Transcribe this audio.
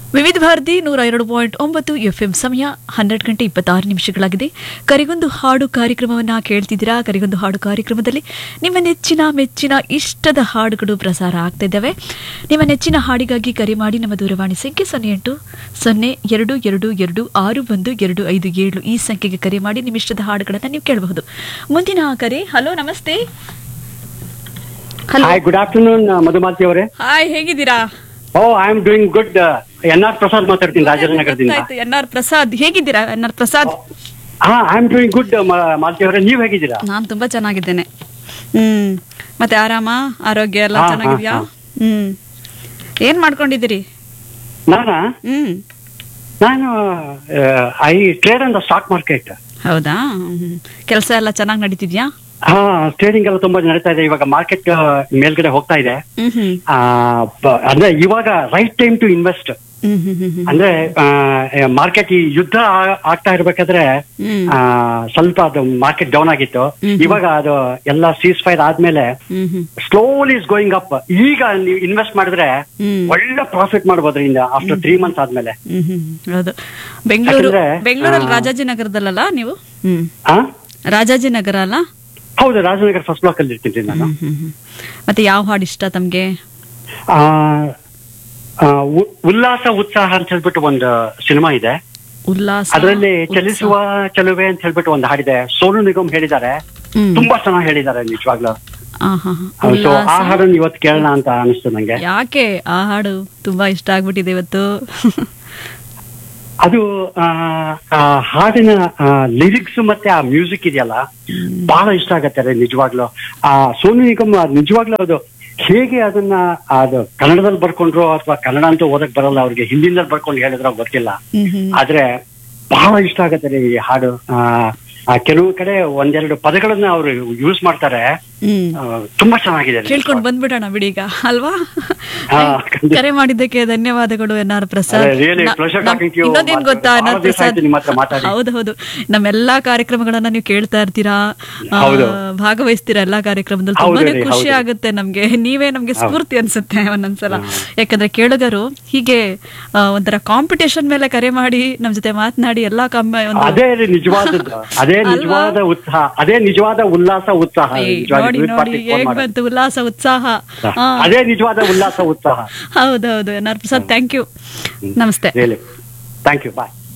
ವಿವಿಧ ಭಾರತಿ ನೂರ ಎರಡು ಪಾಯಿಂಟ್ ಒಂಬತ್ತು ಎಫ್ಎಂ ಸಮಯ ಹನ್ನೆರಡು ಗಂಟೆ ಇಪ್ಪತ್ತಾರು ನಿಮಿಷಗಳಾಗಿದೆ ಕರಿಗೊಂದು ಹಾಡು ಕಾರ್ಯಕ್ರಮವನ್ನ ಕೇಳ್ತಿದ್ದೀರಾ ಕರಿಗೊಂದು ಹಾಡು ಕಾರ್ಯಕ್ರಮದಲ್ಲಿ ನಿಮ್ಮ ನೆಚ್ಚಿನ ಮೆಚ್ಚಿನ ಇಷ್ಟದ ಹಾಡುಗಳು ಪ್ರಸಾರ ಆಗ್ತಾ ಇದ್ದಾವೆ ನಿಮ್ಮ ನೆಚ್ಚಿನ ಹಾಡಿಗಾಗಿ ಕರೆ ಮಾಡಿ ನಮ್ಮ ದೂರವಾಣಿ ಸಂಖ್ಯೆ ಸೊನ್ನೆ ಎಂಟು ಸೊನ್ನೆ ಎರಡು ಎರಡು ಎರಡು ಆರು ಒಂದು ಎರಡು ಐದು ಏಳು ಈ ಸಂಖ್ಯೆಗೆ ಕರೆ ಮಾಡಿ ನಿಮ್ಮ ಇಷ್ಟದ ಹಾಡುಗಳನ್ನು ನೀವು ಕೇಳಬಹುದು ಮುಂದಿನ ಕರೆ ಹಲೋ ನಮಸ್ತೆ hello hi good afternoon Madhumalati ಅವರೇ ಹಾಯ್ ಹೇಗಿದ್ದೀರಾ oh I am doing good N R Prasad ಮಾತಾಡ್ತೀನಿ ರಾಜನಗರದಿಂದ ಎನ್ ಆರ್ ಪ್ರಸಾದ್ ಹೇಗಿದ್ದೀರಾ ಎನ್ ಆರ್ ಪ್ರಸಾದ್ ಹಾ I am doing good Malati ಅವರೇ ನೀವ್ ಹೇಗಿದ್ದೀರಾ ನಾನು ತುಂಬಾ ಚೆನ್ನಾಗಿದ್ದೇನೆ ಹ್ಮ್ ಮತ್ತೆ ಆರಾಮ ಆರೋಗ್ಯ ಎಲ್ಲ ಹಾ, ಹಾ, ಚೆನ್ನಾಗಿದ್ಯಾ ಹಾ. ಹ್ಮ್ ಏನ್ ಮಾಡ್ಕೊಂಡಿದ್ದೀರಿ ನಾನಾ ಹ್ಮ್ ನಾನು I trade on the stock market ಹೌದಾ ಕೆಲಸ ಎಲ್ಲ ಚೆನ್ನಾಗಿ ನಡೀತಿದ್ಯಾ ಹಾ ಟ್ರೇಡಿಂಗ್ ಎಲ್ಲ ತುಂಬಾ ನಡೀತಾ ಇದೆ ಇವಾಗ ಮಾರ್ಕೆಟ್ ಮೇಲ್ಗಡೆ ಹೋಗ್ತಾ ಇದೆ ಹ್ಮ್ ಹ್ಮ್ ಆ, ಬ- ಅಂದ್ರೆ ಇವಾಗ right time to invest hmm hmm hmm hmm ಅಂದ್ರೆ ಮಾರ್ಕೆಟ್ ಈ ಯುದ್ಧ ಆ- ಆಗ್ತಾ ಇರ್ಬೇಕಾದ್ರೆ ಹ್ಮ್. ಆ, ಸ್ವಲ್ಪ ಅದು ಮಾರ್ಕೆಟ್ ಡೌನ್ ಆಗಿತ್ತು ಹ್ಮ್. ಇವಾಗ ಅದು ಎಲ್ಲ ಸೀಸ್ ಫೈರ್ ಆದ್ಮೇಲೆ hmm hmm slowly is going up ಈಗ ನೀವು ಇನ್ವೆಸ್ಟ್ ಮಾಡಿದ್ರೆ ಹ್ಮ್. ಒಳ್ಳೆ ಪ್ರಾಫಿಟ್ ಮಾಡ್ಬೋದು ಇಂದ ಆಫ್ಟರ್ ತ್ರೀ ಮಂತ್ಸ್ ಆದ್ಮೇಲೆ ಹ್ಮ್ ಹ್ಮ್ ಹೌದು ಬೆಂಗಳೂರು ಯಾಕಂದ್ರೆ, ಬೆಂಗಳೂರಲ್ಲಿ ಆ, ರಾಜಾಜಿನಗರದಲ್ಲ ನೀವು ಹ್ಮ್ ಆ? ರಾಜಾಜಿನಗರ ಅಲ್ಲ ಹೌದು ರಾಜನಗರ ಫಸ್ಟ್ ಬ್ಲಾಕ್ ಅಲ್ಲಿ ಇರ್ತೀನಿ ನಾನು ಹ್ಮ್ ಹ್ಮ್ ಹ್ಮ್. ಮತ್ತೆ ಯಾವ ಹಾಡು ಇಷ್ಟ ತಮ್ಗೆ ಆ, ಆ, ಉ- ಉಲ್ಲಾಸ ಉತ್ಸಾಹ ಅಂತ ಹೇಳ್ಬಿಟ್ಟು ಒಂದು ಸಿನಿಮಾ ಇದೆ ಉಲ್ಲಾಸ ಅದರಲ್ಲಿ ಉತ್ಸಾಹ. ಚಲಿಸುವ ಚಲುವೆ ಅಂತ ಹೇಳ್ಬಿಟ್ಟು ಒಂದು ಹಾಡಿದೆ ಸೋನು ನಿಗಮ್ ಹೇಳಿದ್ದಾರೆ ಹ್ಮ್. ತುಂಬಾ ಚೆನ್ನಾಗಿ ಹೇಳಿದ್ದಾರೆ ನಿಜವಾಗ್ಲೂ ಆ, ಹಾ, ಹಾ. ಸೊ ಆ ಉಲ್ಲಾಸ ಹಾಡನ್ನು ಇವತ್ತು ಕೇಳೋಣ ಅಂತ ಅನಿಸ್ತು ನಂಗೆ ಯಾಕೆ ಆ ಹಾಡು ತುಂಬಾ ಇಷ್ಟ ಆಗ್ಬಿಟ್ಟಿದೆ ಇವತ್ತು ಅದು ಆ, ಆ ಹಾಡಿನ ಲಿರಿಕ್ಸ್ ಮತ್ತೆ ಆ ಮ್ಯೂಸಿಕ್ ಇದೆಯಲ್ಲ ಬಹಳ ಇಷ್ಟ ಆಗತ್ತೆ ರೀ ನಿಜವಾಗ್ಲು ಆ ಸೋನು ನಿಗಮ್ ಅದ್ ನಿಜವಾಗ್ಲೂ ಅದು ಹೇಗೆ ಅದನ್ನ ಅದು ಕನ್ನಡದಲ್ಲಿ ಬರ್ಕೊಂಡ್ರು ಅಥವಾ ಕನ್ನಡ ಅಂತೂ ಓದಕ್ ಬರಲ್ಲ ಅವ್ರಿಗೆ ಹಿಂದಿನಲ್ಲಿ ಬರ್ಕೊಂಡು ಹೇಳಿದ್ರ ಗೊತ್ತಿಲ್ಲ ಹ್ಮ್ ಹ್ಮ್. ಆದ್ರೆ ಬಹಳ ಇಷ್ಟ ಆಗತ್ತೆ ರೀ ಈ ಹಾಡು ಆ, ಆ ಕೆಲವು ಕಡೆ ಒಂದೆರಡು ಪದಗಳನ್ನ ಅವರು ಯೂಸ್ ಮಾಡ್ತಾರೆ ಹ್ಮ್ ಆ, ತುಂಬಾ ಚೆನ್ನಾಗಿದೆ ರೀ. ಕೇಳ್ಕೊಂಡು ಬಂದ್ಬಿಡೋಣ ಬಿಡಿ ಈಗ ಅಲ್ವಾ ಹಾ, ಖಂಡಿತ. ಕರೆ ಮಾಡಿದ್ದಕ್ಕೆ ಧನ್ಯವಾದಗಳು ಎನ್ ಆರ್ ಪ್ರಸಾದ್ ಅದೇ, really ನ- pleasure ನಮ್- talking to you, ಇನ್ನೊಂದೇನ್ ಮಾತಾಡಿ. ಗೊತ್ತಾ ಎನ್ ಬಹಳ ಆರ್ ದಿವ್ಸ ಪ್ರಸಾದ್ ಆಯ್ತು ನಿಮ್ಮ ಹತ್ರ ಮಾತಾಡಿ. ಹೌದು ಹೌದು ನಮ್ಮೆಲ್ಲಾ ಕಾರ್ಯಕ್ರಮಗಳನ್ನ ನೀವು ಕೇಳ್ತಾ ಇರ್ತೀರಾ ಆ, ಹೌದು. ಭಾಗವಹಿಸ್ತೀರಾ ಎಲ್ಲಾ ಕಾರ್ಯಕ್ರಮದಲ್ಲಿ ಹೌದು ತುಂಬಾನೇ ರೀ, ಖುಷಿ ಹೌದು. ಆಗುತ್ತೆ ನಮ್ಗೆ ನೀವೇ ನಮ್ಗೆ ಸ್ಫೂರ್ತಿ ಅನ್ಸುತ್ತೆ ಒಂದೊಂದ್ಸಲ ಯಾಕಂದ್ರೆ ಕೇಳುಗರು ಹೀಗೆ ಆ, ಒಂಥರ ಕಾಂಪಿಟೇಷನ್ ಮೇಲೆ ಕರೆ ಮಾಡಿ ನಮ್ ಜೊತೆ ಮಾತನಾಡಿ ಎಲ್ಲಾ ಕಮ್ಮ ಒಂದು ಅದೇ ರೀ ನಿಜವಾದದ್ದು ಅದೇ ಅಲ್ವಾ? ನಿಜವಾದ ಉತ್ಸಾಹ ಅದೇ ನಿಜವಾದ ಉಲ್ಲಾಸ ಉತ್ಸಾಹ ಏಯ್, ನಿಜವಾಗಿ ನೋಡಿ Youth ನೋಡಿ Party phone ಹೇಗ್ ಮಾಡೋದು. ಬಂತು ಉಲ್ಲಾಸ ಉತ್ಸಾಹ ಆ, ಅದೇ ನಿಜವಾದ ಉಲ್ಲಾಸ ಉತ್ಸಾಹ ಹೌದೌದು N R Prasad thank you ನಮಸ್ತೆ ರಿಯಲಿ ಥ್ಯಾಂಕ್ ಯು ಬಾಯ್